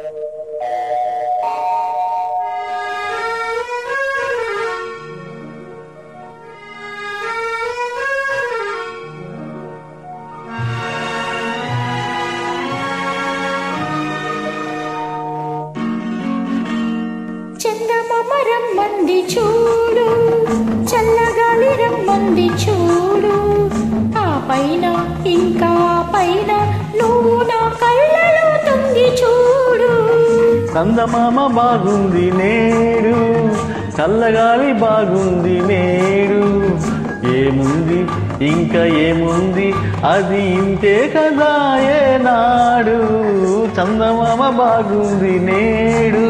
చందమామ రమ్మంది చూడు చల్లగాలి రమ్మంది చూడు ఆ పైన ఇంకా పైన నువ్వు నా కళ్ళలో తొంగి చూడు చందమామ బాగుంది నేడు చల్లగాలి బాగుంది నేడు ఏముంది ఇంకా ఏముంది అది ఇంతే కదా ఏనాడు చందమామ బాగుంది నేడు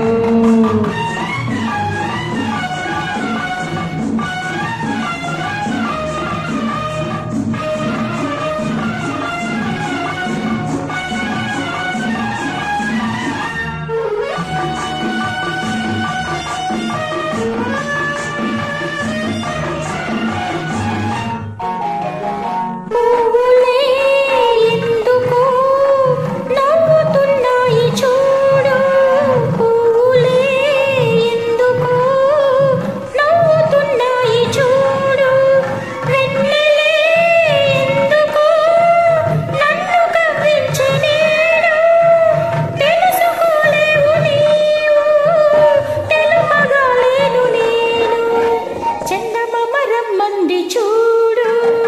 పువ్వులే ఎందుకు నవ్వుతున్నాయి చూడు పువ్వులే ఎందుకు నవ్వుతున్నాయి చూడు వెన్నెలే ఎందుకు నన్ను కవ్వించనేడు తెలుసుకోలేవు నీవు తెలుపగలేను నేను చందమామ రమ్మంది చూడు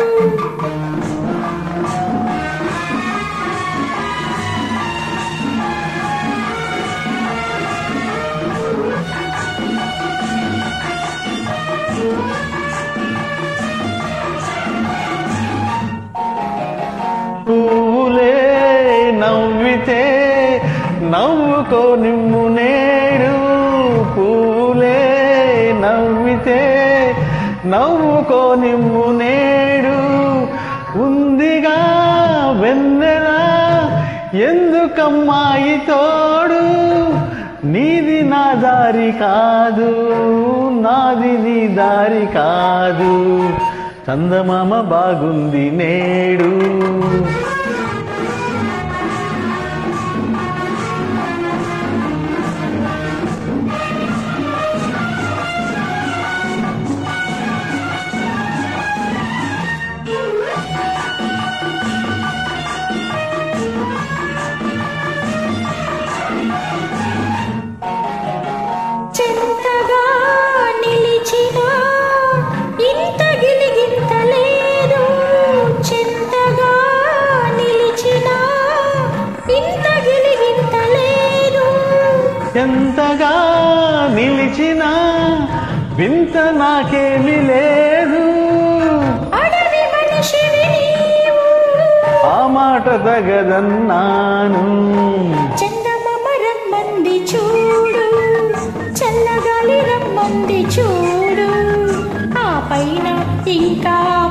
పువ్వులే నవ్వితే నవ్వుకో నిమ్ము నేడు పువ్వులే నవ్వితే నవ్వుకో నిమ్ము నేడు ఉందిగా వెన్నెల ఎందుకమ్మాయి తోడు నీది నా దారి కాదు నాది నీ దారి కాదు చందమామ బాగుంది నేడు చెంతగా నిలిచిన ఇంత గిలిగింత లేదు చెంతగా నిలిచిన ఇంత గిలిగింత లేదు ఎంతగా నిలిచినా వింత నాకేమి లేదు అడవి మనిషివి నీవు ఆ మాట తగదన్నాను చందమామ రమ్మంది చూడు చల్లగాలి రమ్మంది చూడు ఆ పైన ఇంకా